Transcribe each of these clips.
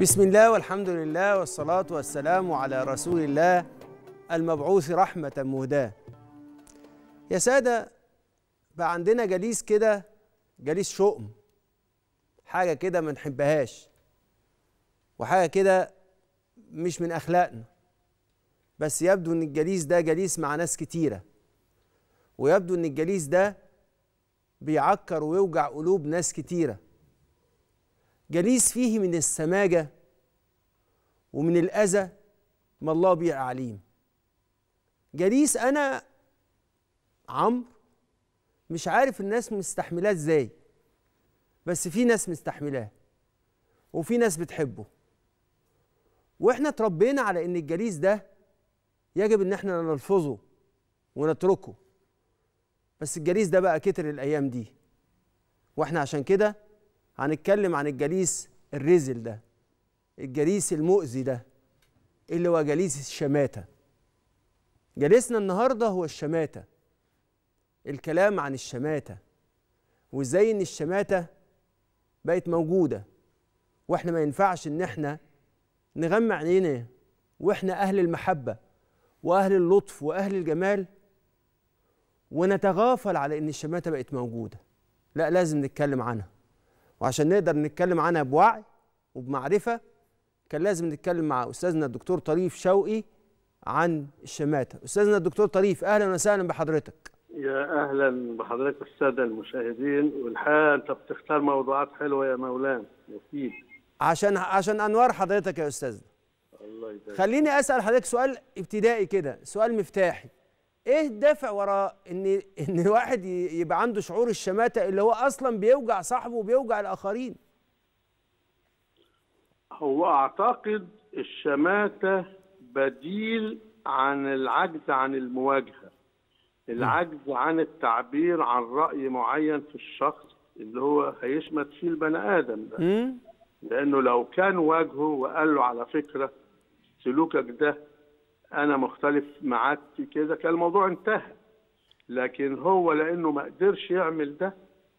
بسم الله والحمد لله والصلاة والسلام على رسول الله المبعوث رحمة مهداة يا سادة بقى عندنا جليس كده جليس شؤم حاجة كده ما نحبهاش وحاجة كده مش من أخلاقنا بس يبدو إن الجليس ده جليس مع ناس كتيرة ويبدو إن الجليس ده بيعكر ويوجع قلوب ناس كتيره جليس فيه من السماجة ومن الأذى ما الله به عليم جليس أنا عمرو مش عارف الناس مستحملاه ازاي بس في ناس مستحملاه وفي ناس بتحبه واحنا اتربينا على ان الجليس ده يجب ان احنا نلفظه ونتركه بس الجليس ده بقى كتر الايام دي واحنا عشان كده هنتكلم عن الجليس الرزل ده الجليس المؤذي ده اللي هو جليس الشماتة جليسنا النهاردة هو الشماتة الكلام عن الشماتة وازاي ان الشماتة بقت موجودة واحنا ما ينفعش ان احنا نغمى عينينا واحنا اهل المحبة واهل اللطف واهل الجمال ونتغافل على ان الشماتة بقت موجودة لا لازم نتكلم عنها وعشان نقدر نتكلم عنها بوعي وبمعرفة كان لازم نتكلم مع أستاذنا الدكتور طريف شوقي عن الشماتة أستاذنا الدكتور طريف أهلا وسهلا بحضرتك يا اهلا بحضرتك الساده المشاهدين والحقيقه انت بتختار موضوعات حلوه يا مولانا مفيد عشان عشان أنوار حضرتك يا أستاذنا الله يبارك خليني أسأل حضرتك سؤال ابتدائي كده سؤال مفتاحي ايه الدافع وراء ان ان واحد ي- يبقى عنده شعور الشماتة اللي هو اصلا بيوجع صاحبه وبيوجع الاخرين هو اعتقد الشماته بديل عن العجز عن المواجهه العجز عن التعبير عن راي معين في الشخص اللي هو هيشمت فيه البني ادم ده امم لانه لو كان واجهه وقال له على فكره سلوكك ده انا مختلف معاك في كده كان الموضوع انتهى لكن هو لانه ما قدرش يعمل ده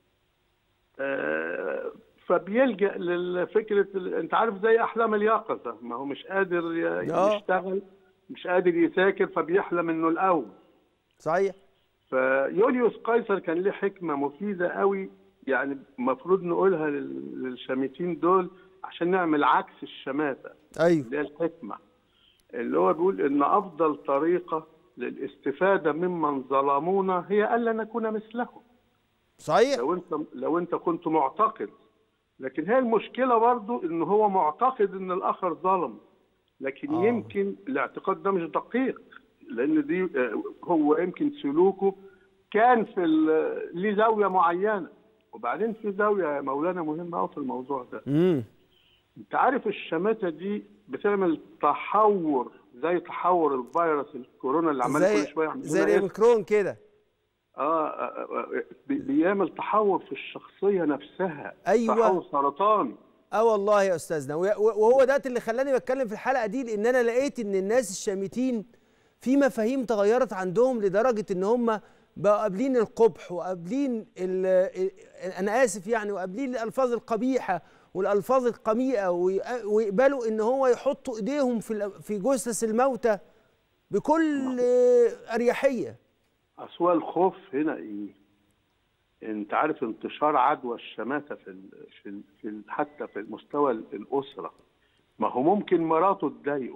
آه، فبيلجا لفكره ال- انت عارف زي احلام اليقظه ما هو مش قادر ي- آه. يشتغل مش قادر يذاكر فبيحلم انه الاول صحيح فيوليوس قيصر كان له حكمه مفيده قوي يعني المفروض نقولها لل- للشامتين دول عشان نعمل عكس الشماته ايوه اللي هي الحكمة اللي هو بيقول إن أفضل طريقة للاستفادة ممن ظلمونا هي ألا نكون مثلهم صحيح لو أنت لو أنت كنت معتقد لكن هي المشكلة برضو إن هو معتقد إن الآخر ظلم لكن آه. آه. يمكن الاعتقاد ده مش دقيق لأن دي آه، هو يمكن سلوكه كان في ال- ليه زاوية معينة وبعدين في زاوية يا مولانا مهمة أوي في الموضوع ده امم انت عارف الشماتة دي بتعمل تحور زي تحور الفيروس الكورونا اللي عمال زي كل شويه يعمل زي لنا إيه؟ الاوميكرون كده آه, آه, آه بي- بيعمل تحور في الشخصيه نفسها أيوة. تحور سرطاني اه والله يا استاذنا ويا- وهو ده اللي خلاني بتكلم في الحلقه دي لان انا لقيت ان الناس الشامتين في مفاهيم تغيرت عندهم لدرجه ان هم بقوا قابلين القبح وقابلين ال- ال- انا اسف يعني وقابلين الالفاظ القبيحه والالفاظ القميئه وي- ويقبلوا ان هو يحطوا ايديهم في ال- في جثث الموتى بكل اريحيه اسوأ الخوف هنا ايه انت عارف انتشار عدوى الشماتة في ال في, ال في ال حتى في المستوى الاسره ما هو ممكن مراته تضايقه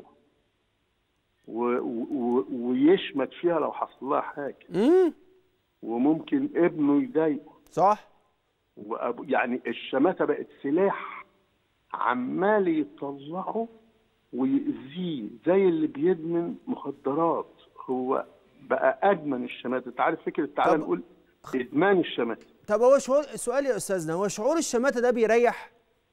و- و- ويشمت فيها لو حصل لها حاجه امم وممكن ابنه يضايقه صح وأبو يعني الشماتة بقت سلاح عمال يطلعه ويأذيه زي اللي بيدمن مخدرات هو بقى أدمن الشماتة أنت عارف فكرة تعالى طب- نقول إدمان الشماتة طب هو شعور سؤال يا استاذنا هو شعور الشماته ده بيريح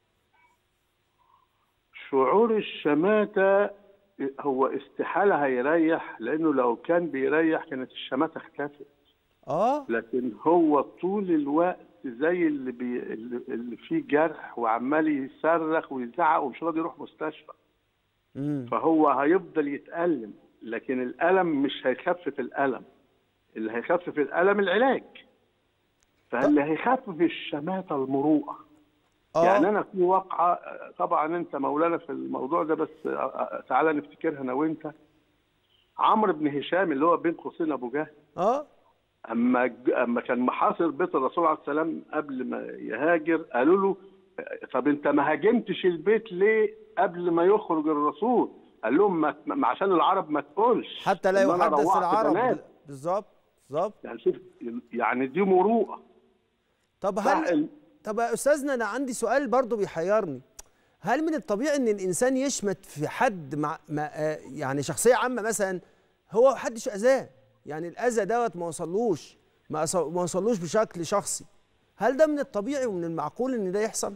شعور الشماتة هو استحالة هيريح لأنه لو كان بيريح كانت الشماتة اختفت اه لكن هو طول الوقت زي اللي بي اللي اللي فيه جرح وعمال يصرخ ويزعق ومش راضي يروح مستشفى امم فهو هيفضل يتألم لكن الألم مش هيخفف الألم اللي هيخفف الألم العلاج فاللي هيخفف الشماتة المروءة آه. يعني انا في واقعه طبعا انت مولانا في الموضوع ده بس تعالى نفتكرها انا وانت عمرو بن هشام اللي هو بين قوسين ابو جهل اه اما ج- اما كان محاصر بيت الرسول عليه السلام قبل ما يهاجر قالوا له طب انت ما هاجمتش البيت ليه قبل ما يخرج الرسول؟ قال لهم ما ما- عشان العرب ما تقولش حتى لا إن أنا يحدث روعت العرب بنات. بالظبط بالظبط يعني شوف يعني دي مروءه طب صح هل ال- طب يا استاذنا انا عندي سؤال برضو بيحيرني هل من الطبيعي ان الانسان يشمت في حد مع ما آه، يعني شخصيه عامه مثلا هو محدش اذاه يعني الاذى دوت ما وصلوش ما أص- ما وصلوش بشكل شخصي هل ده من الطبيعي ومن المعقول ان ده يحصل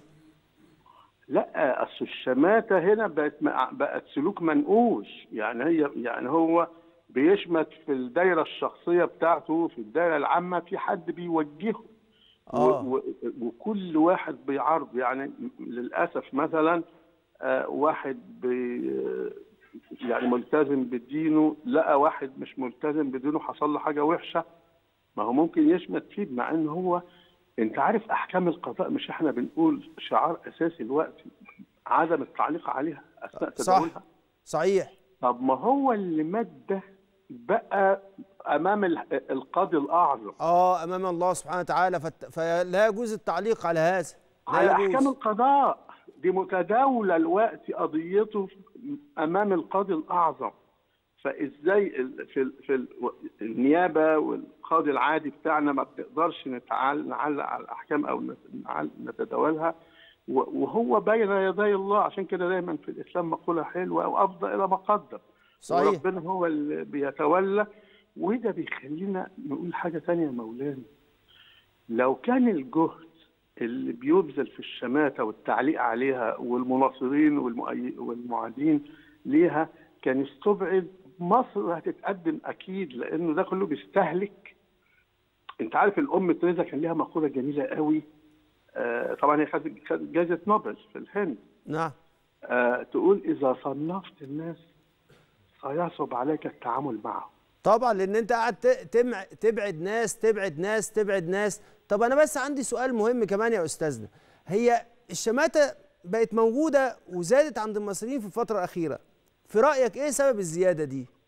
لا اصل الشماته هنا بقت مع- بقت سلوك منقوش يعني هي يعني هو بيشمت في الدايره الشخصيه بتاعته في الدايره العامه في حد بيوجهه و- آه. و- وكل واحد بيعرض يعني للاسف مثلا آه، واحد بي يعني ملتزم بدينه لقى واحد مش ملتزم بدينه حصل له حاجه وحشه ما هو ممكن يشمت فيه مع ان هو انت عارف احكام القضاء مش احنا بنقول شعار اساسي الوقت عدم التعليق عليها اثناء صح تداولها صحيح طب ما هو اللي ماده بقى امام ال- القاضي الاعظم اه امام الله سبحانه وتعالى فت... فلا يجوز التعليق على هذا على لا احكام يجوز القضاء دي متداوله الوقت قضيته امام القاضي الاعظم فازاي ال- في ال- في ال- النيابه والقاضي العادي بتاعنا ما بنقدرش نتعال- نعلق على الاحكام او نت- نعل- نتداولها و- وهو بين يدي الله عشان كده دايما في الاسلام مقوله حلوه وافضل الى ما قدم صحيح وربنا هو اللي بيتولى وده بيخلينا نقول حاجه تانية يا مولانا لو كان الجهد اللي بيبذل في الشماتة والتعليق عليها والمناصرين والمؤي- والمعادين ليها كان يستبعد مصر هتتقدم أكيد لأنه ده كله بيستهلك أنت عارف الأم تريزا كان ليها مقولة جميلة قوي آه طبعا هي خدت خدت جائزة نوبل في الهند نعم آه تقول إذا صنفت الناس سيصعب عليك التعامل معهم طبعا لان انت قاعد ت- تمع... تبعد ناس تبعد ناس تبعد ناس طب انا بس عندي سؤال مهم كمان يا استاذنا هي الشماتة بقت موجودة وزادت عند المصريين في الفترة الأخيرة في رأيك ايه سبب الزيادة دي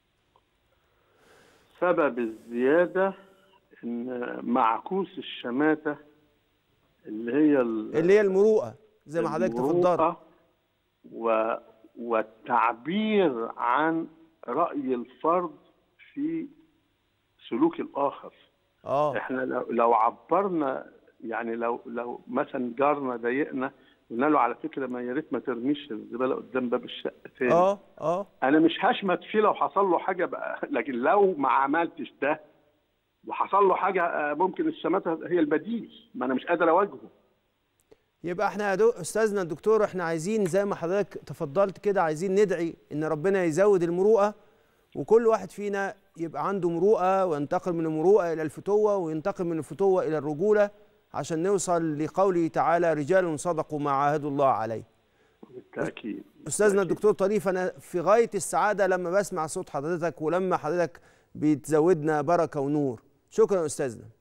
سبب الزيادة إن معكوس الشماتة اللي هي ال- اللي هي المروءة زي ما حضرتك تفضلت المروءة و... والتعبير عن رأي الفرد في سلوك الآخر اه احنا لو, لو عبرنا يعني لو لو مثلا جارنا ضايقنا قلنا له على فكره ما يا ريت ما ترميش الزباله قدام باب الشقه تاني اه اه انا مش هشمت فيه لو حصل له حاجه بقى لكن لو ما عملتش ده وحصل له حاجه آه، ممكن الشماتة هي البديل ما انا مش قادر اواجهه يبقى احنا يا دو... استاذنا الدكتور احنا عايزين زي ما حضرتك تفضلت كده عايزين ندعي ان ربنا يزود المروءه وكل واحد فينا يبقى عنده مروءه وينتقل من المروءه الى الفتوه وينتقل من الفتوه الى الرجوله عشان نوصل لقوله تعالى رجال صدقوا ما عاهدوا الله عليه بالتاكيد استاذنا بالتأكيد. الدكتور طريف انا في غايه السعاده لما بسمع صوت حضرتك ولما حضرتك بتزودنا بركه ونور شكرا استاذنا